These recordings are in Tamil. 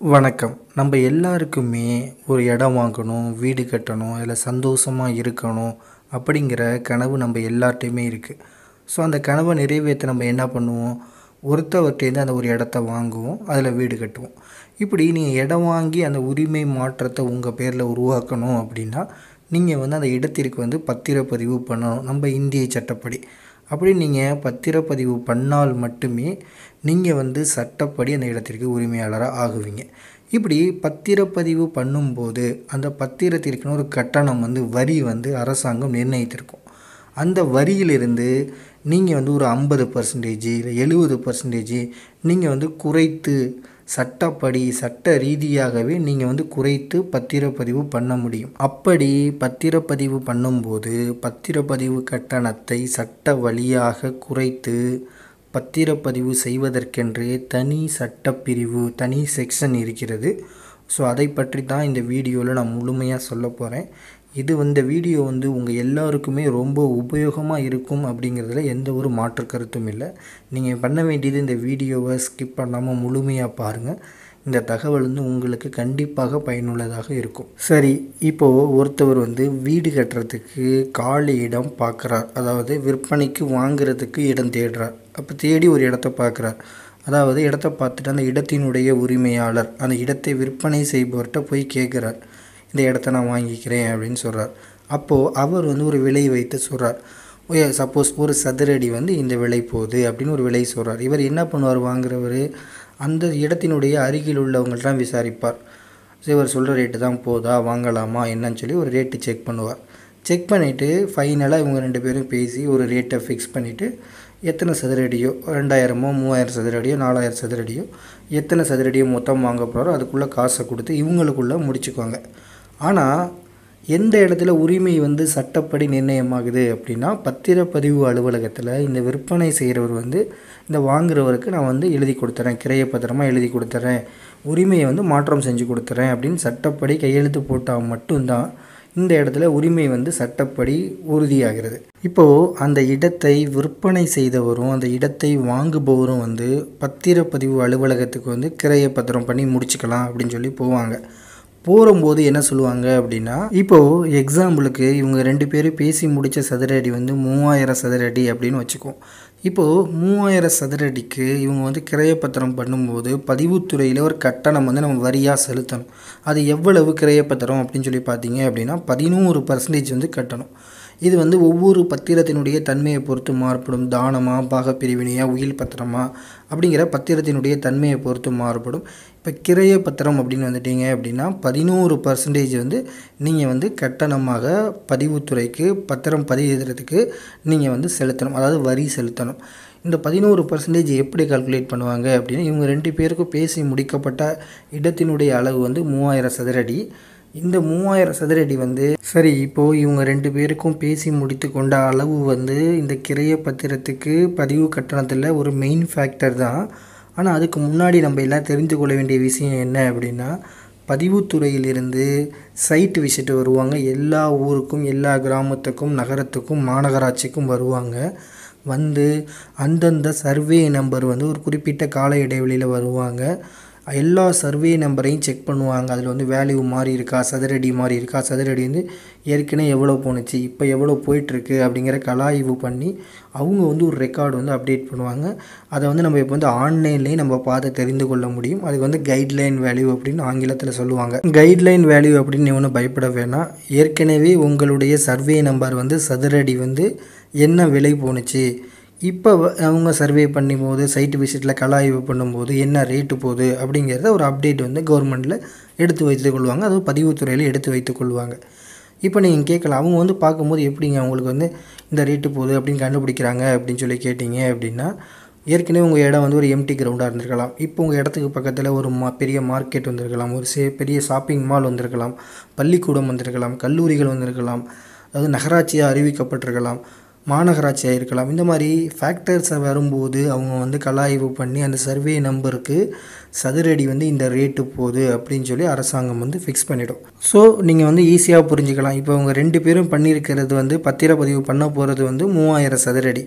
வணக்கம் நம்ம எல்லாருக்குமே ஒரு இடம் வாங்கணும் வீடு கட்டணும் அதில் சந்தோஷமாக இருக்கணும் அப்படிங்கிற கனவு நம்ம எல்லார்ட்டையுமே இருக்குது ஸோ அந்த கனவை நிறைவேற்ற நம்ம என்ன பண்ணுவோம் ஒருத்தவர்கிட்டேருந்து அந்த ஒரு இடத்த வாங்குவோம் அதில் வீடு கட்டுவோம் இப்படி நீங்கள் இடம் வாங்கி அந்த உரிமை மாற்றத்தை உங்கள் பேரில் உருவாக்கணும் அப்படின்னா நீங்கள் வந்து அந்த இடத்திற்கு வந்து பத்திரப்பதிவு பண்ணணும் நம்ம இந்திய சட்டப்படி அப்படி நீங்கள் பத்திரப்பதிவு பண்ணால் மட்டுமே நீங்கள் வந்து சட்டப்படி அந்த இடத்திற்கு உரிமையாளராக ஆகுவீங்க இப்படி பத்திரப்பதிவு பண்ணும்போது அந்த பத்திரத்திற்குன்னு ஒரு கட்டணம் வந்து வரி வந்து அரசாங்கம் நிர்ணயித்திருக்கும் அந்த வரியிலிருந்து நீங்கள் வந்து ஒரு ஐம்பது பர்சன்டேஜ் இல்லை எழுபது பர்சன்டேஜ் நீங்கள் வந்து குறைத்து சட்டப்படி சட்ட ரீதியாகவே நீங்கள் வந்து குறைத்து பத்திரப்பதிவு பண்ண முடியும் அப்படி பத்திரப்பதிவு பண்ணும்போது பத்திரப்பதிவு கட்டணத்தை சட்ட வழியாக குறைத்து பத்திரப்பதிவு செய்வதற்கென்றே தனி சட்டப்பிரிவு தனி செக்ஷன் இருக்கிறது ஸோ அதை பற்றி தான் இந்த வீடியோவில் நான் முழுமையாக சொல்ல போகிறேன் இது இந்த வீடியோ வந்து உங்கள் எல்லாருக்குமே ரொம்ப உபயோகமாக இருக்கும் அப்படிங்கிறதுல எந்த ஒரு மாற்று கருத்தும் இல்லை நீங்கள் பண்ண வேண்டியது இந்த வீடியோவை ஸ்கிப் பண்ணாமல் முழுமையாக பாருங்கள் இந்த தகவல் வந்து உங்களுக்கு கண்டிப்பாக பயனுள்ளதாக இருக்கும் சரி இப்போது ஒருத்தவர் வந்து வீடு கட்டுறதுக்கு காலி இடம் பார்க்குறார் அதாவது விற்பனைக்கு வாங்குறதுக்கு இடம் தேடுறார் அப்போ தேடி ஒரு இடத்த பார்க்குறார் அதாவது இடத்த பார்த்துட்டு அந்த இடத்தினுடைய உரிமையாளர் அந்த இடத்தை விற்பனை செய்பவர்கிட்ட போய் கேட்குறார் இந்த இடத்த நான் வாங்கிக்கிறேன் அப்படின்னு சொல்கிறார் அப்போது அவர் வந்து ஒரு விலை வைத்து சொல்கிறார் சப்போஸ் ஒரு சதுரடி வந்து இந்த விலை போகுது அப்படின்னு ஒரு விலை சொல்கிறார் இவர் என்ன பண்ணுவார் வாங்குறவர் அந்த இடத்தினுடைய அருகில் உள்ளவங்கள்ட்ட விசாரிப்பார் ஸோ இவர் சொல்கிற ரேட்டு தான் போதா வாங்கலாமா என்னன்னு சொல்லி ஒரு ரேட்டு செக் பண்ணுவார் செக் பண்ணிவிட்டு ஃபைனலாக இவங்க ரெண்டு பேரும் பேசி ஒரு ரேட்டை ஃபிக்ஸ் பண்ணிவிட்டு எத்தனை சதுரடியோ ரெண்டாயிரமோ மூவாயிரம் சதுரடியோ நாலாயிரம் சதுரடியோ எத்தனை சதுரடியோ மொத்தம் வாங்க போகிறாரோ அதுக்குள்ளே காசை கொடுத்து இவங்களுக்குள்ளே முடிச்சுக்குவாங்க ஆனால் எந்த இடத்துல உரிமை வந்து சட்டப்படி நிர்ணயமாகுது அப்படின்னா பத்திரப்பதிவு அலுவலகத்தில் இந்த விற்பனை செய்கிறவர் வந்து இந்த வாங்குறவருக்கு நான் வந்து எழுதி கொடுத்துறேன் கிரைய பத்திரமாக எழுதி கொடுத்துறேன் உரிமையை வந்து மாற்றம் செஞ்சு கொடுத்துறேன் அப்படின்னு சட்டப்படி கையெழுத்து போட்டால் மட்டும்தான் இந்த இடத்துல உரிமை வந்து சட்டப்படி உறுதியாகிறது இப்போது அந்த இடத்தை விற்பனை செய்தவரும் அந்த இடத்தை வாங்குபவரும் வந்து பத்திரப்பதிவு அலுவலகத்துக்கு வந்து கிரைய பத்திரம் பண்ணி முடிச்சுக்கலாம் அப்படின்னு சொல்லி போவாங்க போகும்போது என்ன சொல்லுவாங்க அப்படின்னா இப்போது எக்ஸாம்பிளுக்கு இவங்க ரெண்டு பேரும் பேசி முடித்த சதுரடி வந்து மூவாயிரம் சதுரடி அப்படின்னு வச்சுக்குவோம் இப்போது மூவாயிரம் சதுரடிக்கு இவங்க வந்து கிரையப்பத்திரம் பண்ணும்போது பதிவுத்துறையில் ஒரு கட்டணம் வந்து நம்ம வரியாக செலுத்தணும் அது எவ்வளவு கிரையப்பத்திரம் அப்படின்னு சொல்லி பார்த்தீங்க அப்படின்னா பதினோரு பர்சன்டேஜ் வந்து கட்டணும் இது வந்து ஒவ்வொரு பத்திரத்தினுடைய தன்மையை பொறுத்து மாறுபடும் தானமாக பாகப்பிரிவினையாக உயில் பத்திரமா அப்படிங்கிற பத்திரத்தினுடைய தன்மையை பொறுத்து மாறுபடும் இப்போ கிரைய பத்திரம் அப்படின்னு வந்துட்டீங்க அப்படின்னா பதினோரு பர்சன்டேஜ் வந்து நீங்கள் வந்து கட்டணமாக பதிவுத்துறைக்கு பத்திரம் பதிவுறதுக்கு நீங்கள் வந்து செலுத்தணும் அதாவது வரி செலுத்தணும் இந்த பதினோரு பர்சன்டேஜ் எப்படி கால்குலேட் பண்ணுவாங்க அப்படின்னா இவங்க ரெண்டு பேருக்கும் பேசி முடிக்கப்பட்ட இடத்தினுடைய அளவு வந்து மூவாயிரம் சதுரடி இந்த மூவாயிரம் சதுரடி வந்து சரி இப்போது இவங்க ரெண்டு பேருக்கும் பேசி முடித்து கொண்ட அளவு வந்து இந்த கிரைய பத்திரத்துக்கு பதிவு கட்டணத்தில் ஒரு மெயின் ஃபேக்டர் தான் ஆனால் அதுக்கு முன்னாடி நம்ம எல்லாம் தெரிந்து கொள்ள வேண்டிய விஷயம் என்ன அப்படின்னா பதிவுத்துறையிலிருந்து சைட் விசிட் வருவாங்க எல்லா ஊருக்கும் எல்லா கிராமத்துக்கும் நகரத்துக்கும் மாநகராட்சிக்கும் வருவாங்க வந்து அந்தந்த சர்வே நம்பர் வந்து ஒரு குறிப்பிட்ட கால இடைவெளியில் வருவாங்க எல்லா சர்வே நம்பரையும் செக் பண்ணுவாங்க அதில் வந்து வேல்யூ மாறி இருக்கா சதுரடி மாறி இருக்கா சதுரடி வந்து ஏற்கனவே எவ்வளோ போணுச்சு இப்போ எவ்வளோ போயிட்டுருக்கு அப்படிங்கிற கலாய்வு பண்ணி அவங்க வந்து ஒரு ரெக்கார்டு வந்து அப்டேட் பண்ணுவாங்க அதை வந்து நம்ம இப்போ வந்து ஆன்லைன்லேயே நம்ம பார்த்து தெரிந்து கொள்ள முடியும் அதுக்கு வந்து கைட்லைன் வேல்யூ அப்படின்னு ஆங்கிலத்தில் சொல்லுவாங்க கைட்லைன் வேல்யூ அப்படின்னு ஒன்றும் பயப்பட வேணாம் ஏற்கனவே உங்களுடைய சர்வே நம்பர் வந்து சதுரடி வந்து என்ன விலை போணுச்சு இப்போ அவங்க சர்வே பண்ணும்போது சைட்டு விசிட்டில் கலாய்வு பண்ணும்போது என்ன ரேட்டு போகுது அப்படிங்கிறத ஒரு அப்டேட் வந்து கவர்மெண்ட்டில் எடுத்து வைத்துக் கொள்வாங்க அதுவும் பதிவுத்துறையில் எடுத்து வைத்துக் கொள்வாங்க இப்போ நீங்கள் கேட்கலாம் அவங்க வந்து பார்க்கும்போது எப்படிங்க அவங்களுக்கு வந்து இந்த ரேட்டு போகுது அப்படின்னு கண்டுபிடிக்கிறாங்க அப்படின்னு சொல்லி கேட்டிங்க அப்படின்னா ஏற்கனவே உங்கள் இடம் வந்து ஒரு எம்டி கிரவுண்டாக இருந்திருக்கலாம் இப்போ உங்கள் இடத்துக்கு பக்கத்தில் ஒரு மா பெரிய மார்க்கெட் வந்திருக்கலாம் ஒரு சே பெரிய ஷாப்பிங் மால் வந்திருக்கலாம் பள்ளிக்கூடம் வந்திருக்கலாம் கல்லூரிகள் வந்திருக்கலாம் அதாவது நகராட்சியாக அறிவிக்கப்பட்டிருக்கலாம் மாநகராட்சியாக இருக்கலாம் இந்த மாதிரி ஃபேக்டர்ஸை வரும்போது அவங்க வந்து கலாய்வு பண்ணி அந்த சர்வே நம்பருக்கு சதுரடி வந்து இந்த ரேட்டு போகுது அப்படின்னு சொல்லி அரசாங்கம் வந்து ஃபிக்ஸ் பண்ணிடும் ஸோ நீங்கள் வந்து ஈஸியாக புரிஞ்சுக்கலாம் இப்போ அவங்க ரெண்டு பேரும் பண்ணியிருக்கிறது வந்து பத்திரப்பதிவு பண்ண போகிறது வந்து மூவாயிரம் சதுரடி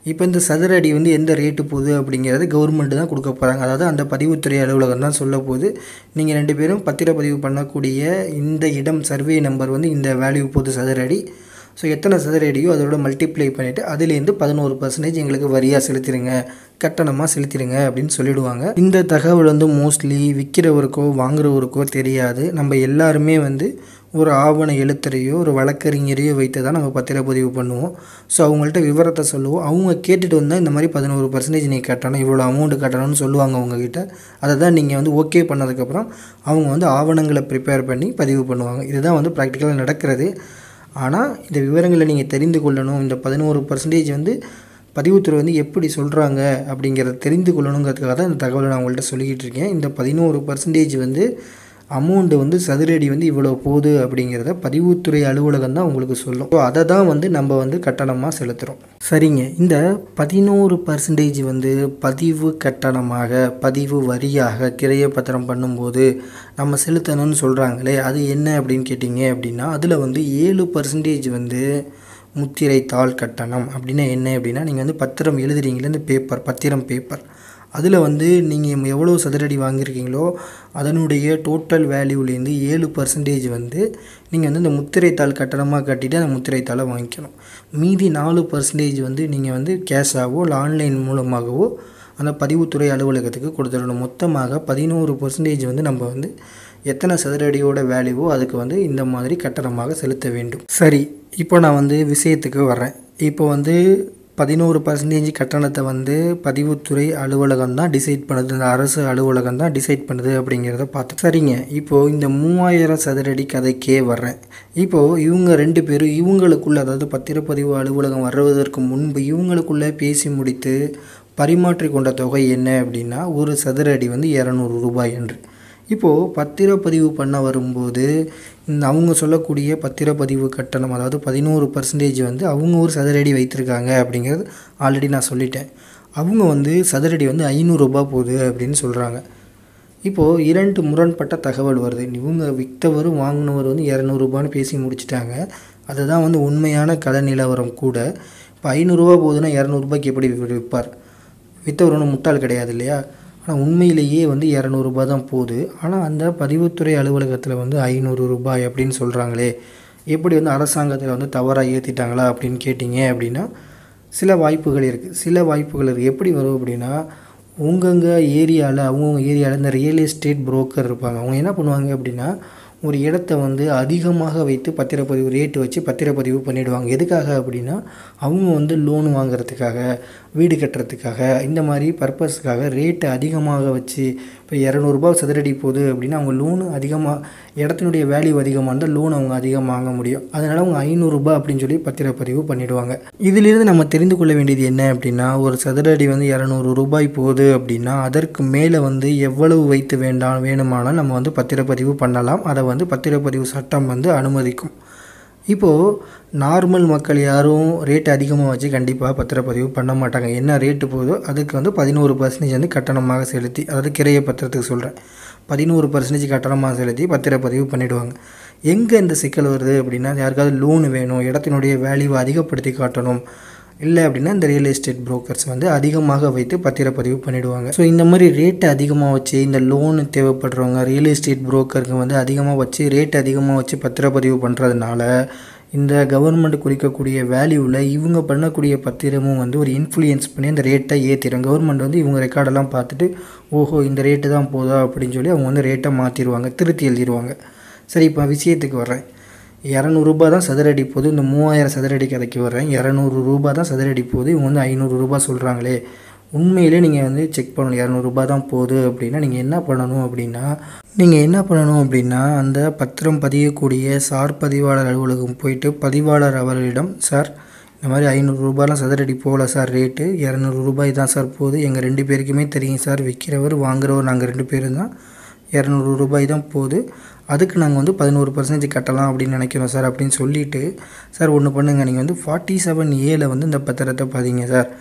இப்போ இந்த சதுர அடி வந்து எந்த ரேட்டு போகுது அப்படிங்கிறது கவர்மெண்ட் தான் கொடுக்க போகிறாங்க அதாவது அந்த பதிவுத்துறை அலுவலகம் தான் சொல்ல போகுது நீங்கள் ரெண்டு பேரும் பத்திரப்பதிவு பண்ணக்கூடிய இந்த இடம் சர்வே நம்பர் வந்து இந்த வேல்யூ போகுது சதுர அடி ஸோ எத்தனை சதுர அடியோ அதோட மல்டிப்ளை பண்ணிவிட்டு அதுலேருந்து பதினோரு பர்சன்டேஜ் எங்களுக்கு வரியாக செலுத்திடுங்க கட்டணமாக செலுத்திடுங்க அப்படின்னு சொல்லிடுவாங்க இந்த தகவல் வந்து மோஸ்ட்லி விற்கிறவருக்கோ வாங்குறவருக்கோ தெரியாது நம்ம எல்லாருமே வந்து ஒரு ஆவண எழுத்தரையோ ஒரு வழக்கறிஞரையோ வைத்து தான் நம்ம பத்திரப்பதிவு பண்ணுவோம் ஸோ அவங்கள்ட்ட விவரத்தை சொல்லுவோம் அவங்க கேட்டுட்டு வந்தால் இந்த மாதிரி பதினோரு பர்சன்டேஜ் நீங்கள் கட்டணும் இவ்வளோ அமௌண்ட் கட்டணும்னு சொல்லுவாங்க உங்ககிட்ட அதை தான் நீங்கள் வந்து ஓகே பண்ணதுக்கப்புறம் அவங்க வந்து ஆவணங்களை ப்ரிப்பேர் பண்ணி பதிவு பண்ணுவாங்க இதுதான் வந்து ப்ராக்டிக்கலாக நடக்கிறது ஆனால் இந்த விவரங்களை நீங்கள் தெரிந்து கொள்ளணும் இந்த பதினோரு பர்சன்டேஜ் வந்து பதிவுத்துறை வந்து எப்படி சொல்கிறாங்க அப்படிங்கிறத தெரிந்து கொள்ளணுங்கிறதுக்காக தான் இந்த தகவலை நான் உங்கள்கிட்ட சொல்லிக்கிட்டு இருக்கேன் இந்த பதினோரு பர்சன்டேஜ் வந்து அமௌண்ட்டு வந்து சதுரடி வந்து இவ்வளோ போகுது அப்படிங்கிறத பதிவுத்துறை அலுவலகம் தான் உங்களுக்கு சொல்லும் ஸோ அதை தான் வந்து நம்ம வந்து கட்டணமாக செலுத்துகிறோம் சரிங்க இந்த பதினோரு பர்சன்டேஜ் வந்து பதிவு கட்டணமாக பதிவு வரியாக கிரைய பத்திரம் பண்ணும்போது நம்ம செலுத்தணும்னு சொல்கிறாங்களே அது என்ன அப்படின்னு கேட்டிங்க அப்படின்னா அதில் வந்து ஏழு பர்சன்டேஜ் வந்து முத்திரை தாள் கட்டணம் அப்படின்னா என்ன அப்படின்னா நீங்கள் வந்து பத்திரம் எழுதுறீங்களே இந்த பேப்பர் பத்திரம் பேப்பர் அதில் வந்து நீங்கள் எவ்வளோ சதுரடி வாங்கியிருக்கீங்களோ அதனுடைய டோட்டல் வேல்யூலேருந்து ஏழு பர்சன்டேஜ் வந்து நீங்கள் வந்து இந்த முத்திரைத்தாள் கட்டணமாக கட்டிட்டு அந்த முத்திரைத்தாளை வாங்கிக்கணும் மீதி நாலு பர்சன்டேஜ் வந்து நீங்கள் வந்து கேஷாகவோ இல்லை ஆன்லைன் மூலமாகவோ அந்த பதிவுத்துறை அலுவலகத்துக்கு கொடுத்துடணும் மொத்தமாக பதினோரு பர்சன்டேஜ் வந்து நம்ம வந்து எத்தனை சதுரடியோட வேல்யூவோ அதுக்கு வந்து இந்த மாதிரி கட்டணமாக செலுத்த வேண்டும் சரி இப்போ நான் வந்து விஷயத்துக்கு வர்றேன் இப்போ வந்து பதினோரு பர்சன்டேஜ் கட்டணத்தை வந்து பதிவுத்துறை அலுவலகம் தான் டிசைட் பண்ணுது இந்த அரசு அலுவலகம் தான் டிசைட் பண்ணுது அப்படிங்கிறத பார்த்து சரிங்க இப்போது இந்த மூவாயிரம் சதுரடி கதைக்கே வர்றேன் இப்போது இவங்க ரெண்டு பேரும் இவங்களுக்குள்ள அதாவது பத்திரப்பதிவு அலுவலகம் வர்றதற்கு முன்பு இவங்களுக்குள்ளே பேசி முடித்து பரிமாற்றி கொண்ட தொகை என்ன அப்படின்னா ஒரு சதுர அடி வந்து இரநூறு ரூபாய் என்று இப்போது பத்திரப்பதிவு பண்ண வரும்போது இந்த அவங்க சொல்லக்கூடிய பத்திரப்பதிவு கட்டணம் அதாவது பதினோரு பர்சன்டேஜ் வந்து அவங்க ஒரு சதுரடி வைத்திருக்காங்க அப்படிங்கிறது ஆல்ரெடி நான் சொல்லிட்டேன் அவங்க வந்து சதுரடி வந்து ஐநூறுரூபா போகுது அப்படின்னு சொல்கிறாங்க இப்போது இரண்டு முரண்பட்ட தகவல் வருது இவங்க விற்றவரும் வாங்கினவர் வந்து இரநூறுபான்னு பேசி முடிச்சிட்டாங்க அதுதான் வந்து உண்மையான கலை நிலவரம் கூட இப்போ ஐநூறுரூவா போகுதுன்னா இரநூறுபாய்க்கு எப்படி விற்பார் விற்றவர் ஒன்றும் முட்டாள் கிடையாது இல்லையா ஆனால் உண்மையிலேயே வந்து இரநூறுபா தான் போகுது ஆனால் அந்த பதிவுத்துறை அலுவலகத்தில் வந்து ஐநூறு ரூபாய் அப்படின்னு சொல்கிறாங்களே எப்படி வந்து அரசாங்கத்தில் வந்து தவறாக ஏற்றிட்டாங்களா அப்படின்னு கேட்டிங்க அப்படின்னா சில வாய்ப்புகள் இருக்குது சில வாய்ப்புகள் இருக்குது எப்படி வரும் அப்படின்னா உங்கங்க ஏரியாவில் அவங்கவுங்க ஏரியாவில் இந்த ரியல் எஸ்டேட் புரோக்கர் இருப்பாங்க அவங்க என்ன பண்ணுவாங்க அப்படின்னா ஒரு இடத்த வந்து அதிகமாக வைத்து பத்திரப்பதிவு ரேட்டு வச்சு பத்திரப்பதிவு பண்ணிவிடுவாங்க எதுக்காக அப்படின்னா அவங்க வந்து லோன் வாங்குறதுக்காக வீடு கட்டுறதுக்காக இந்த மாதிரி பர்பஸ்க்காக ரேட்டை அதிகமாக வச்சு இப்போ இரநூறுபா சதுரடி போகுது அப்படின்னா அவங்க லோனு அதிகமாக இடத்தினுடைய வேல்யூ அதிகமாக இருந்தால் லோன் அவங்க அதிகமாக வாங்க முடியும் அதனால் அவங்க ஐநூறுரூபா அப்படின்னு சொல்லி பத்திரப்பதிவு பண்ணிவிடுவாங்க இதிலிருந்து நம்ம தெரிந்து கொள்ள வேண்டியது என்ன அப்படின்னா ஒரு சதுரடி வந்து இரநூறு ரூபாய் போகுது அப்படின்னா அதற்கு மேலே வந்து எவ்வளவு வைத்து வேண்டாம் வேணுமானால் நம்ம வந்து பத்திரப்பதிவு பண்ணலாம் அதை வந்து பத்திரப்பதிவு சட்டம் வந்து அனுமதிக்கும் இப்போது நார்மல் மக்கள் யாரும் ரேட் அதிகமாக வச்சு கண்டிப்பாக பத்திரப்பதிவு பண்ண மாட்டாங்க என்ன ரேட்டு போதோ அதுக்கு வந்து பதினோரு பர்சன்டேஜ் வந்து கட்டணமாக செலுத்தி அதாவது கிரைய பத்திரத்துக்கு சொல்கிறேன் பதினோரு பர்சன்டேஜ் கட்டணமாக செலுத்தி பத்திரப்பதிவு பண்ணிவிடுவாங்க எங்கே இந்த சிக்கல் வருது அப்படின்னா யாருக்காவது லோன் வேணும் இடத்தினுடைய வேல்யூவை அதிகப்படுத்தி காட்டணும் இல்லை அப்படின்னா இந்த ரியல் எஸ்டேட் புரோக்கர்ஸ் வந்து அதிகமாக வைத்து பத்திரப்பதிவு பண்ணிவிடுவாங்க ஸோ இந்த மாதிரி ரேட்டு அதிகமாக வச்சு இந்த லோன் தேவைப்படுறவங்க ரியல் எஸ்டேட் புரோக்கருக்கு வந்து அதிகமாக வச்சு ரேட் அதிகமாக வச்சு பத்திரப்பதிவு பண்ணுறதுனால இந்த கவர்மெண்ட் குறிக்கக்கூடிய வேல்யூவில் இவங்க பண்ணக்கூடிய பத்திரமும் வந்து ஒரு இன்ஃப்ளூயன்ஸ் பண்ணி அந்த ரேட்டை ஏற்றிடும் கவர்மெண்ட் வந்து இவங்க ரெக்கார்டெல்லாம் பார்த்துட்டு ஓஹோ இந்த ரேட்டு தான் போதா அப்படின்னு சொல்லி அவங்க வந்து ரேட்டை மாற்றிடுவாங்க திருத்தி எழுதிடுவாங்க சரி இப்போ விஷயத்துக்கு வர்றேன் இரநூறுபா தான் சதுரடி போகுது இந்த மூவாயிரம் சதுரடி கதைக்கு வர்றேன் இரநூறு ரூபா தான் சதுரடி போகுது இவங்க வந்து ஐநூறு ரூபா சொல்கிறாங்களே உண்மையிலே நீங்கள் வந்து செக் பண்ணணும் இரநூறுபா தான் போகுது அப்படின்னா நீங்கள் என்ன பண்ணணும் அப்படின்னா நீங்கள் என்ன பண்ணணும் அப்படின்னா அந்த பத்திரம் பதியக்கூடிய சார் பதிவாளர் அலுவலகம் போயிட்டு பதிவாளர் அவர்களிடம் சார் இந்த மாதிரி ஐநூறு ரூபாயெலாம் சதுரடி போகல சார் ரேட்டு இரநூறு ரூபாய் தான் சார் போகுது எங்கள் ரெண்டு பேருக்குமே தெரியும் சார் விற்கிறவர் வாங்குறவர் நாங்கள் ரெண்டு பேரும் தான் இரநூறு ரூபாய் தான் போகுது அதுக்கு நாங்கள் வந்து பதினோரு பர்சன்டேஜ் கட்டலாம் அப்படின்னு நினைக்கிறோம் சார் அப்படின்னு சொல்லிவிட்டு சார் ஒன்று பண்ணுங்கள் நீங்கள் வந்து ஃபார்ட்டி செவன் ஏல வந்து இந்த பத்திரத்தை பதிங்க சார்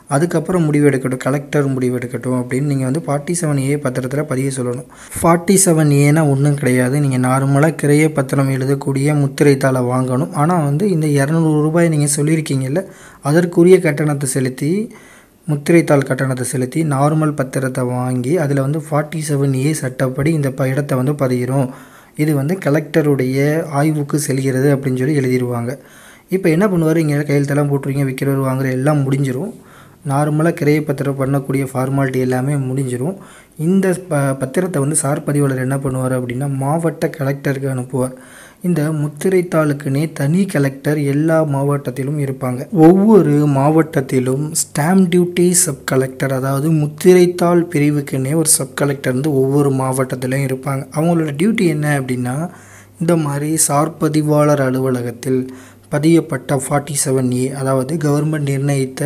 அதுக்கப்புறம் முடிவு எடுக்கட்டும் கலெக்டர் முடிவு எடுக்கட்டும் அப்படின்னு நீங்கள் வந்து ஃபார்ட்டி செவன் ஏ பத்திரத்தில் பதிய சொல்லணும் ஃபார்ட்டி செவன் ஏனா ஒன்றும் கிடையாது நீங்கள் நார்மலாக கிரைய பத்திரம் எழுதக்கூடிய முத்திரைத்தாளை வாங்கணும் ஆனால் வந்து இந்த இரநூறு ரூபாய் நீங்கள் சொல்லியிருக்கீங்கல்ல அதற்குரிய கட்டணத்தை செலுத்தி முத்திரைத்தாள் கட்டணத்தை செலுத்தி நார்மல் பத்திரத்தை வாங்கி அதில் வந்து ஃபார்ட்டி செவன் ஏ சட்டப்படி இந்த ப இடத்த வந்து பதிகிறோம் இது வந்து கலெக்டருடைய ஆய்வுக்கு செல்கிறது அப்படின்னு சொல்லி எழுதிடுவாங்க இப்போ என்ன பண்ணுவார் இங்கே கையெழுத்தெல்லாம் போட்டுருவீங்க விற்கிறவர் வாங்குற எல்லாம் முடிஞ்சிடும் நார்மலாக கிரைய பத்திரம் பண்ணக்கூடிய ஃபார்மாலிட்டி எல்லாமே முடிஞ்சிடும் இந்த ப பத்திரத்தை வந்து சார் பதிவாளர் என்ன பண்ணுவார் அப்படின்னா மாவட்ட கலெக்டருக்கு அனுப்புவார் இந்த முத்திரைத்தாளுக்குனே தனி கலெக்டர் எல்லா மாவட்டத்திலும் இருப்பாங்க ஒவ்வொரு மாவட்டத்திலும் ஸ்டாம்ப் டியூட்டி சப் கலெக்டர் அதாவது முத்திரைத்தாள் பிரிவுக்குன்னே ஒரு சப் கலெக்டர் வந்து ஒவ்வொரு மாவட்டத்திலும் இருப்பாங்க அவங்களோட டியூட்டி என்ன அப்படின்னா இந்த மாதிரி சார் பதிவாளர் அலுவலகத்தில் பதியப்பட்ட ஃபார்ட்டி செவன் ஏ அதாவது கவர்மெண்ட் நிர்ணயித்த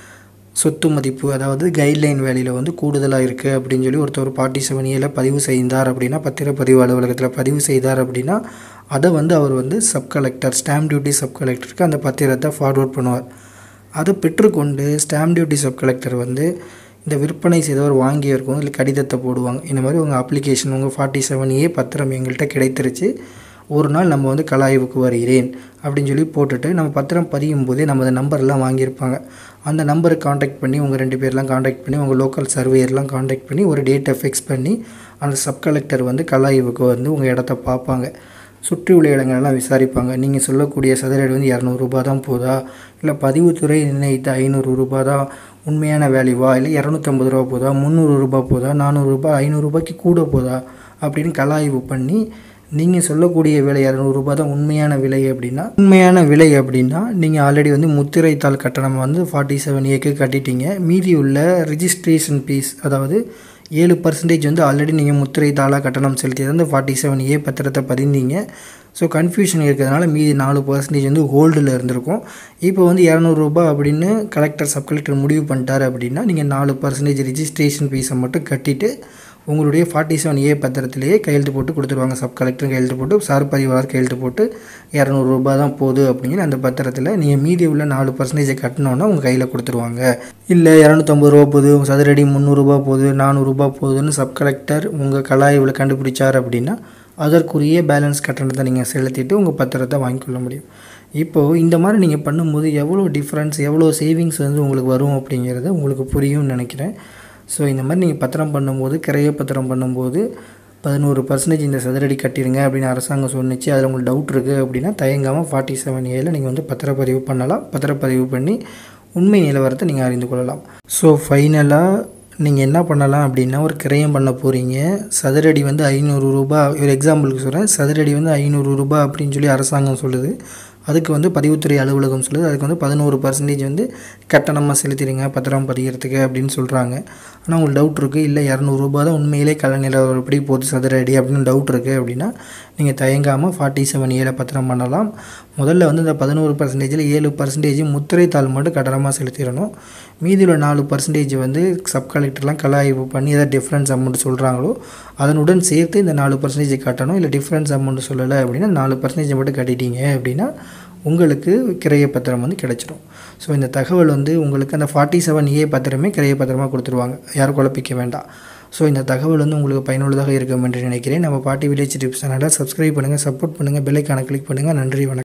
சொத்து மதிப்பு அதாவது கைட்லைன் வேலையில் வந்து கூடுதலாக இருக்குது அப்படின்னு சொல்லி ஒருத்தர் ஃபார்ட்டி செவன் ஏல பதிவு செய்தார் அப்படின்னா பத்திரப்பதிவு அலுவலகத்தில் பதிவு செய்தார் அப்படின்னா அதை வந்து அவர் வந்து sub collector stamp duty sub கலெக்டருக்கு அந்த பத்திரத்தை ஃபார்வர்ட் பண்ணுவார் அதை பெற்றுக்கொண்டு ஸ்டாம்ப் டியூட்டி சப் கலெக்டர் வந்து இந்த விற்பனை செய்தவர் வாங்கியிருக்கும் இல்லை கடிதத்தை போடுவாங்க இந்த மாதிரி உங்கள் அப்ளிகேஷன் உங்கள் ஃபார்ட்டி செவன் ஏ பத்திரம் எங்கள்கிட்ட கிடைத்திருச்சு ஒரு நாள் நம்ம வந்து கலாய்வுக்கு வருகிறேன் அப்படின்னு சொல்லி போட்டுட்டு நம்ம பத்திரம் பதியும் போதே நம்ம அந்த நம்பர்லாம் வாங்கியிருப்பாங்க அந்த நம்பருக்கு காண்டாக்ட் பண்ணி உங்கள் ரெண்டு பேர்லாம் காண்டாக்ட் பண்ணி உங்கள் லோக்கல் சர்வேயர்லாம் காண்டாக்ட் பண்ணி ஒரு டேட்டை ஃபிக்ஸ் பண்ணி அந்த சப் கலெக்டர் வந்து கலாய்வுக்கு வந்து உங்கள் இடத்த பார்ப்பாங்க சுற்றி உள்ள இடங்களெல்லாம் விசாரிப்பாங்க நீங்கள் சொல்லக்கூடிய சதுரடி வந்து இரநூறுபா தான் போதா இல்லை பதிவுத்துறை நிர்ணயித்த ஐநூறு ரூபா தான் உண்மையான வேல்யூவா இல்லை இரநூத்தம்பது ரூபா போதா முந்நூறு ரூபா போதா நானூறுரூபா ஐநூறுரூபாய்க்கு கூட போதா அப்படின்னு கலாய்வு பண்ணி நீங்கள் சொல்லக்கூடிய விலை இரநூறுபா தான் உண்மையான விலை அப்படின்னா உண்மையான விலை அப்படின்னா நீங்கள் ஆல்ரெடி வந்து முத்திரைத்தாள் கட்டணம் வந்து ஃபார்ட்டி செவன் ஏக்கு கட்டிட்டீங்க மீதி உள்ள ரிஜிஸ்ட்ரேஷன் ஃபீஸ் அதாவது ஏழு பர்சன்டேஜ் வந்து ஆல்ரெடி நீங்கள் முத்திரை தாளாக கட்டணம் செலுத்தியது வந்து ஃபார்ட்டி செவன் ஏ பத்திரத்தை பதிந்தீங்க ஸோ கன்ஃபியூஷன் இருக்கிறதுனால மீதி நாலு பர்சன்டேஜ் வந்து ஹோல்டில் இருந்திருக்கும் இப்போ வந்து இரநூறுபா அப்படின்னு கலெக்டர் சப் கலெக்டர் முடிவு பண்ணிட்டார் அப்படின்னா நீங்கள் நாலு பர்சன்டேஜ் ரிஜிஸ்ட்ரேஷன் ஃபீஸை மட்டும் கட்டிட்டு உங்களுடைய ஃபார்ட்டி செவன் ஏ பத்திரத்திலேயே கையெழுத்து போட்டு கொடுத்துருவாங்க சப் கலெக்டர் கையெழுத்து போட்டு சார் பதிவாளர் கையெழுத்து போட்டு இரநூறுபா தான் போகுது அப்படிங்கிற அந்த பத்திரத்தில் நீங்கள் மீதி உள்ள நாலு பர்சன்டேஜை கட்டினோன்னா உங்கள் கையில் கொடுத்துருவாங்க இல்லை இரநூத்தம்பது ரூபா போகுது உங்கள் சதுரடி முந்நூறுரூபா போகுது நானூறுரூபா போகுதுன்னு சப் கலெக்டர் உங்கள் கலாய்வில் கண்டுபிடிச்சார் அப்படின்னா அதற்குரிய பேலன்ஸ் கட்டணத்தை நீங்கள் செலுத்திட்டு உங்கள் பத்திரத்தை வாங்கிக்கொள்ள முடியும் இப்போது இந்த மாதிரி நீங்கள் பண்ணும்போது எவ்வளோ டிஃப்ரென்ஸ் எவ்வளோ சேவிங்ஸ் வந்து உங்களுக்கு வரும் அப்படிங்கிறது உங்களுக்கு புரியும்னு நினைக்கிறேன் ஸோ இந்த மாதிரி நீங்கள் பத்திரம் பண்ணும்போது கிரைய பத்திரம் பண்ணும்போது பதினோரு பர்சன்டேஜ் இந்த சதுரடி கட்டிடுங்க அப்படின்னு அரசாங்கம் சொன்னிச்சு அதில் உங்களுக்கு டவுட் இருக்குது அப்படின்னா தயங்காமல் ஃபார்ட்டி செவன் ஏல நீங்கள் வந்து பத்திரப்பதிவு பண்ணலாம் பத்திரப்பதிவு பண்ணி உண்மை நிலவரத்தை நீங்கள் அறிந்து கொள்ளலாம் ஸோ ஃபைனலாக நீங்கள் என்ன பண்ணலாம் அப்படின்னா ஒரு கிரயம் பண்ண போகிறீங்க சதுரடி வந்து ஐநூறு ரூபா ஒரு எக்ஸாம்பிளுக்கு சொல்கிறேன் சதுரடி வந்து ஐநூறு ரூபா அப்படின்னு சொல்லி அரசாங்கம் சொல்லுது அதுக்கு வந்து பதிவுத்துறை அலுவலகம் சொல்லுது அதுக்கு வந்து பதினோரு பர்சன்டேஜ் வந்து கட்டணமாக செலுத்திடுங்க பத்திரம் பதிகிறதுக்கு அப்படின்னு சொல்கிறாங்க ஆனால் உங்களுக்கு டவுட் இருக்குது இல்லை இரநூறுபா தான் உண்மையிலே கல நிலவரப்படி போகுது சதுர அடி அப்படின்னு டவுட் இருக்குது அப்படின்னா நீங்கள் தயங்காமல் ஃபார்ட்டி செவன் ஏழை பத்திரம் பண்ணலாம் முதல்ல வந்து இந்த பதினோரு பர்சன்டேஜில் ஏழு பர்சன்டேஜ் முத்திரைத்தாள் மட்டும் கட்டணமாக செலுத்திடணும் மீதியில் நாலு பர்சன்டேஜ் வந்து சப் கலெக்டர்லாம் கலாய்வு பண்ணி எதாவது டிஃப்ரென்ஸ் அமௌண்ட் சொல்கிறாங்களோ அதனுடன் சேர்த்து இந்த நாலு பர்சன்டேஜ் கட்டணும் இல்லை டிஃப்ரென்ஸ் அமௌண்ட் சொல்லலை அப்படின்னா நாலு பர்சன்டேஜ் மட்டும் கட்டிட்டீங்க அப்படின்னா உங்களுக்கு கிரைய பத்திரம் வந்து கிடைச்சிடும் ஸோ இந்த தகவல் வந்து உங்களுக்கு அந்த ஃபார்ட்டி செவன் ஏ பத்திரமே கிரைய பத்திரமாக கொடுத்துருவாங்க யாரும் குழப்பிக்க வேண்டாம் ஸோ இந்த தகவல் வந்து உங்களுக்கு பயனுள்ளதாக இருக்கும் என்று நினைக்கிறேன் நம்ம பாட்டி வில்லேஜ் டிப்ஸ் சேனலை சப்ஸ்கிரைப் பண்ணுங்கள் சப்போர்ட் பண்ணுங்கள் பெல்லைக்கான கிளிக் பண்ணுங்கள் நன்றி வணக்கம்